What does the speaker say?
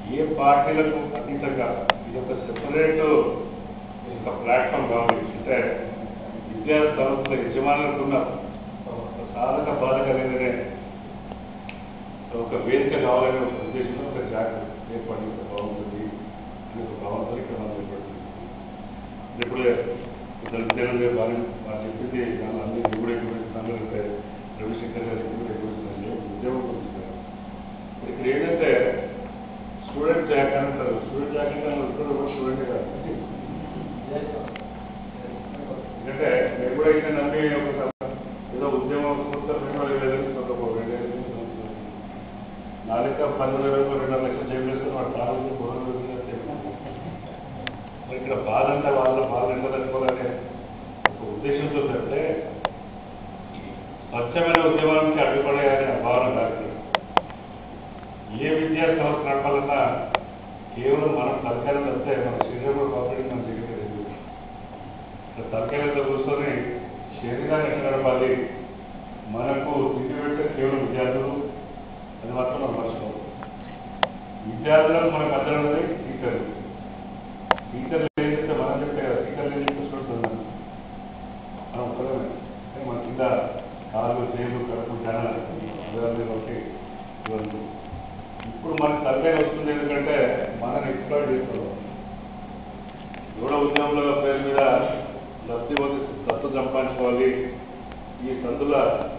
ఏ పార్టీలకు అతీతంగా ఇది ఒక సెపరేట్ ఒక ప్లాట్ఫామ్ కావాలి అంటే విద్యా సంస్థల యజమానులకు ఉన్న ఒక సాధక బాధక అనేది ఒక వేదిక కావాలనే ఒక ఉద్దేశంలో ఒక జాగ్రత్త ఏర్పాటు చేస్తే బాగుంటుంది అని ఒక భావంతో ఇక్కడ మనం ఏర్పడుతుంది ఇప్పుడు ఇద్దరు విద్యార్థులు బాగా వాళ్ళు చెప్పింది వాళ్ళు అన్ని ఎప్పుడు ఎప్పుడు సంగతి రవిశంకర్ గారు ఎప్పుడు ఎప్పుడు ఉద్యోగం పొందుతున్నారు ఇక్కడ ఏంటంటే స్టూడెంట్ జాక్ అంటారు స్టూడెంట్ జాక్ అంటే ఇప్పుడు కూడా స్టూడెంట్ కాదు ఎందుకంటే నేను కూడా ఇక్కడ నమ్మి ఒక ఏదో ఉద్యమం చూస్తారు రెండు వేల ఐదు వేలు ఒక రెండు వేల ఐదు వేలు నా లెక్క పన్నెండు వేలకు రెండు లక్షలు జైలు వేసుకుని వాడు కాలేజీ బుర్రలు మరి ఇక్కడ బాధ అంటే వాళ్ళ బాధ ఎంత తట్టుకోవాలనే ఒక ఉద్దేశంతో పెడితే స్వచ్ఛమైన ఉద్యమానికి అడ్డుపడేయాలనే ఆ భావన దానికి ఏ విద్యా సంస్థ నడపాలన్నా కేవలం మనం తరకాయలు తప్పితే మన శరీరంలో కాపాడి మన దగ్గర లేదు ఇక్కడ తరకాయలతో కూర్చొని శరీరాన్ని ఎట్లా నడపాలి మనకు తిండి పెట్టే కేవలం విద్యార్థులు అది మాత్రం మనం మర్చిపోవాలి విద్యార్థులకు మనకు అందరూ టీచర్లు టీచర్లు ఏం చెప్తే మనం చెప్తే కదా టీచర్లు ఏం చెప్తే చూస్తున్నాం మనం ఒక్కడమే అంటే మన కింద కాళ్ళు చేతులు కడుపు జనాలు అదే ఒకటి ఇవన్నీ ఇప్పుడు మనకు తలకాయ వస్తుంది ఎందుకంటే మనం ఎక్స్ప్లోర్ చేసుకోవాలి ఎవడో ఉద్యమంలో పేరు మీద లబ్ధి పొంది దత్తు సంపాదించుకోవాలి ఈ సందుల